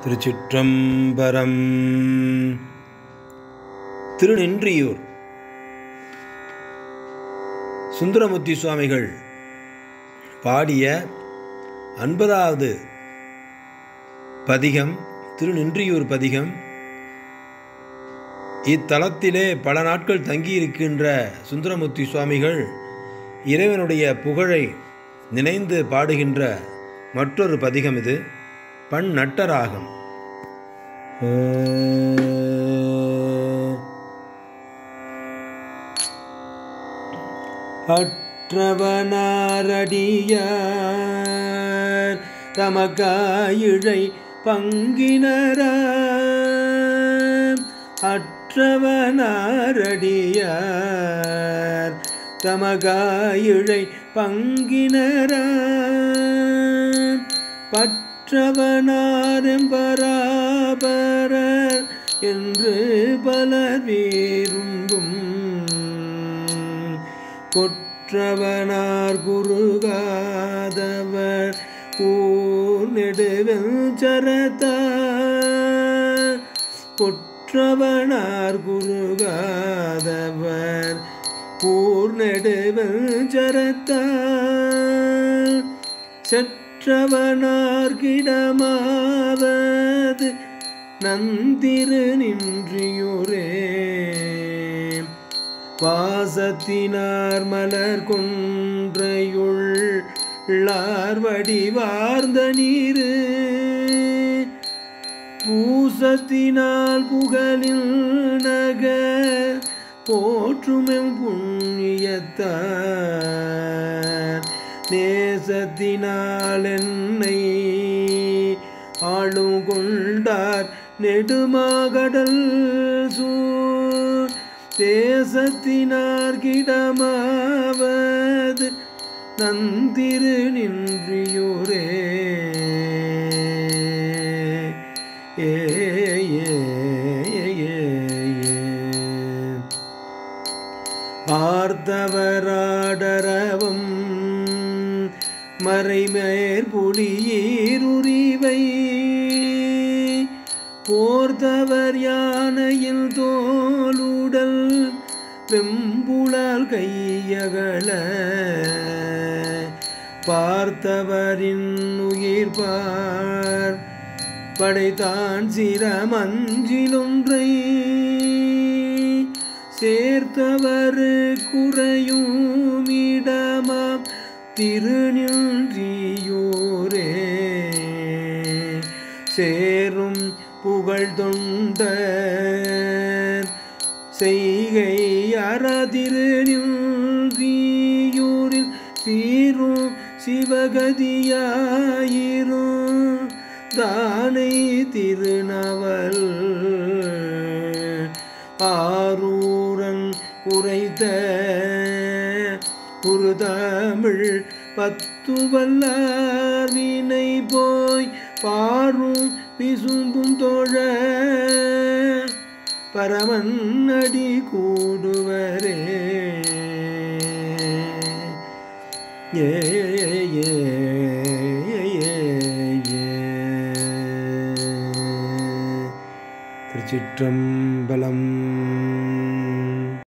திருச்சிற்றம்பரம் திருநின்றியூர் சுந்தரமுத்தி சுவாமிகள் பாடிய அன்பதாவது பதிகம் திருநின்றியூர் பதிகம் இத்தலத்திலே பல நாட்கள் தங்கியிருக்கின்ற சுந்தரமுத்தி சுவாமிகள் இறைவனுடைய புகழை நினைந்து பாடுகின்ற மற்றொரு பதிகம் இது பண் நட்டராகம் அற்றவனாரடியார் தமக்காயிழை பங்கினர அற்றவனாரடியார் தமகாயிழை பங்கினர பற்றவனாரெம்பராபரர் என்று பலர் விரும்பும் கொற்றவனார் குருகாதவர் ஊர் நெடுவில் சரத்தார் கொற்றவனார் குருகாதவர் ஊர் நெடுவில் சரத்தார் செற்றவனார்கிடமாவது நந்திரு நின்றியோரே வாசத்தினார் மலர் கொன்றையுள்ளார் வடிவார்ந்த நீரு பூசத்தினால் புகழில் நகர் போற்றுமெம் புண்ணியத்தார் நேசத்தினால் என்னை ஆளும் கொண்டார் நெடுமாகடல் சூர் தேசத்தினார் கிடமாவது நந்திரு நின்றியோரே ஏ ஏ ஏ ஆர்த்தவராடரவம் மறைமேற் புலியீருரிவை போர்த்தவர் யானையில் தோலுடல் வெம்புழல் கையகல பார்த்தவரின் உயிர் பார் படைத்தான் சிரமஞ்சிலொன்றை சேர்த்தவர் குறையும் இடமாம் திருநின்றியோரே சேரும் புகழ் தொண்டர் செய்கை அறதிருநின்றியூரில் சீரும் சிவகதியாயிரும் தானை திருநவல் ஆரூரன் உரைத்த ஒரு தமிழ் பத்து வல்லார் வினை போய் பாரும் விசும்பும் தோழ பரமன் அடி கூடுவரே ஏ ஏ திருச்சிற்றம்பலம்